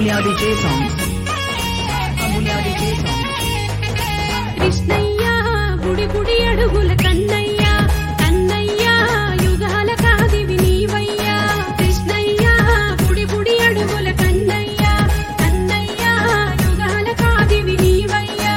Amulya DJ songs. Amulya DJ songs. Krishnaiah గుడి గుడి అడుగుల కన్నయ్య కన్నయ్య యుగాల కాదివి నీవయ్యా కృష్ణయ్య గుడి గుడి అడుగుల కన్నయ్య కన్నయ్య యుగాల కాదివి నీవయ్యా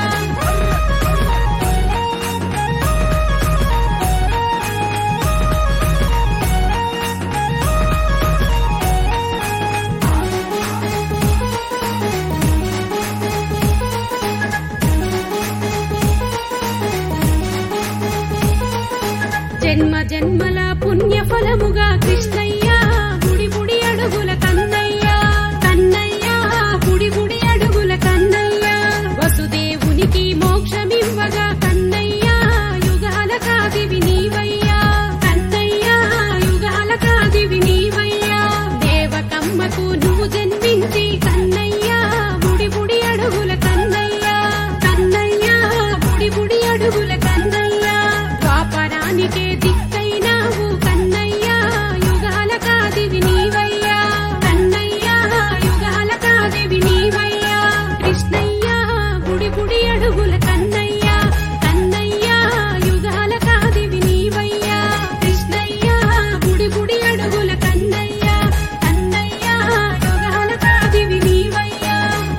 జన్మ జన్మల పుణ్య ఫలముగా కృష్ణయ్య గుడి గుడి అడుగుల కన్నయ్య కన్నయ్య గుడి గుడి అడుగుల కన్నయ్య వసుదేవునికి మోక్షమివ్వగా కన్నయ్య యుగాల కాదివి నీవయ్యా కన్నయ్య యుగాల కాదివి నీవయ్యా దేవకమ్మకు నువ్వు జన్మించి కన్నయ్య గుడి గుడి అడుగుల కన్నయ్య కన్నయ్య గుడి గుడి అడుగుల కన్నయ్య ద్వాపరానికే దిక్కైనావు కన్నయ్య యుగాల కాదివి నీవయ్యా కన్నయ్య యుగాల కాదివి నీవయ్యా కృష్ణయ్య గుడి గుడి అడుగుల కన్నయ్య కన్నయ్య యుగాల కాదివి నీవయ్యా కృష్ణయ్య గుడి గుడి అడుగుల కన్నయ్య కన్నయ్య యుగాల కాదివి నీవయ్యా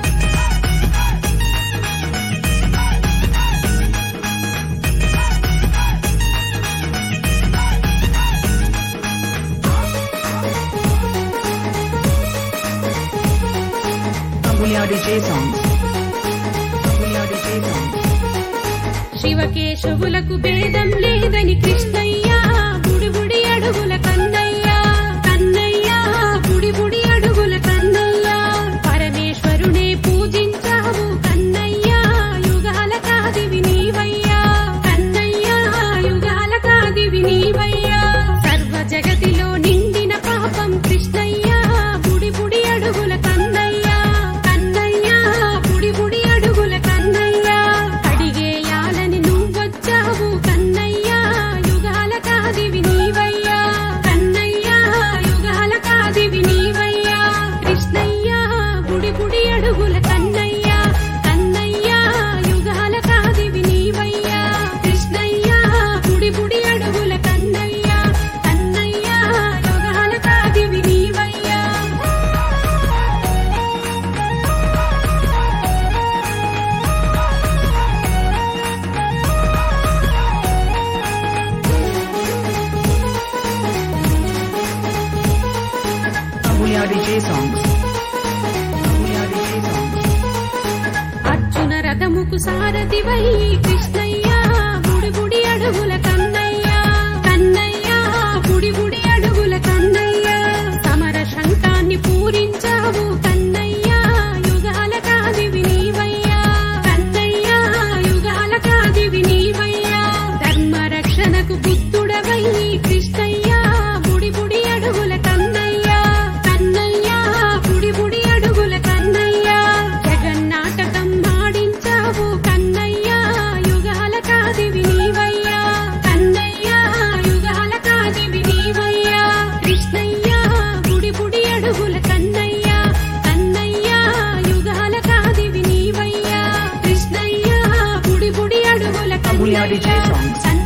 Amulya DJ songs. Amulya DJ songs. శివకేశవులకు భేదం లేదని కృష్ణయ్య గుడి గుడి అడుగుల కన్నయ్య కన్నయ్య గుడి గుడి అడుగుల కన్నయ్య పరమేశ్వరునే పూజించావు కన్నయ్య యుగాల కాదివి నీవయ్యా కన్నయ్య యుగాల కాదివి నీవయ్యా సర్వ జగతిలో నిండిన పాపం కృష్ణయ్య గుడి గుడి అడుగుల కన్నయ్య కన్నయ్య గుడి గుడి అడుగుల కన్నయ్య అడిగేయాలని నువ్వొచ్చావు కన్నయ్య యుగాల కాదివి నీవయ్యా కన్నయ్య యుగాల కాదివి నీవయ్యా కృష్ణయ్య గుడి గుడి అడుగుల కన్నయ్య కన్నయ్య యుగాల కాదివి నీవయ్యా కృష్ణయ్య గుడి గుడి అడుగుల కన్నయ్య కన్నయ్య యుగాల కాదివి నీవయ్యా Amulya DJ songs. Amulya DJ songs. Arjuna రథముకు సారథివై Krishnaiah గుడి గుడి అడుగుల కన్నయ్య కన్నయ్య గుడి గుడి అడుగుల కన్నయ్య సమర శంఖాన్ని పూరించావు కన్నయ్య యుగాల కాదివి నీవయ్యా కన్నయ్య యుగాల కాదివి నీవయ్యా ధర్మ రక్షణకు బుద్ధుడవై కృష్ణయ్య గుడి గుడి అడుగుల కన్నయ్య కన్నయ్య గుడి గుడి అడుగుల కన్నయ్య జగన్నాటకం ఆడించావు కన్నయ్య యుగాల కాదివి నీవయ్యా కన్నయ్య యుగాల కాదివి నీవయ్యా కృష్ణయ్య గుడి గుడి అడుగుల కన్నయ్య కన్నయ్య యుగాల కాదివి నీవయ్యా కృష్ణయ్య గుడి గుడి అడుగుల Amulya DJ కన్నయ్య songs.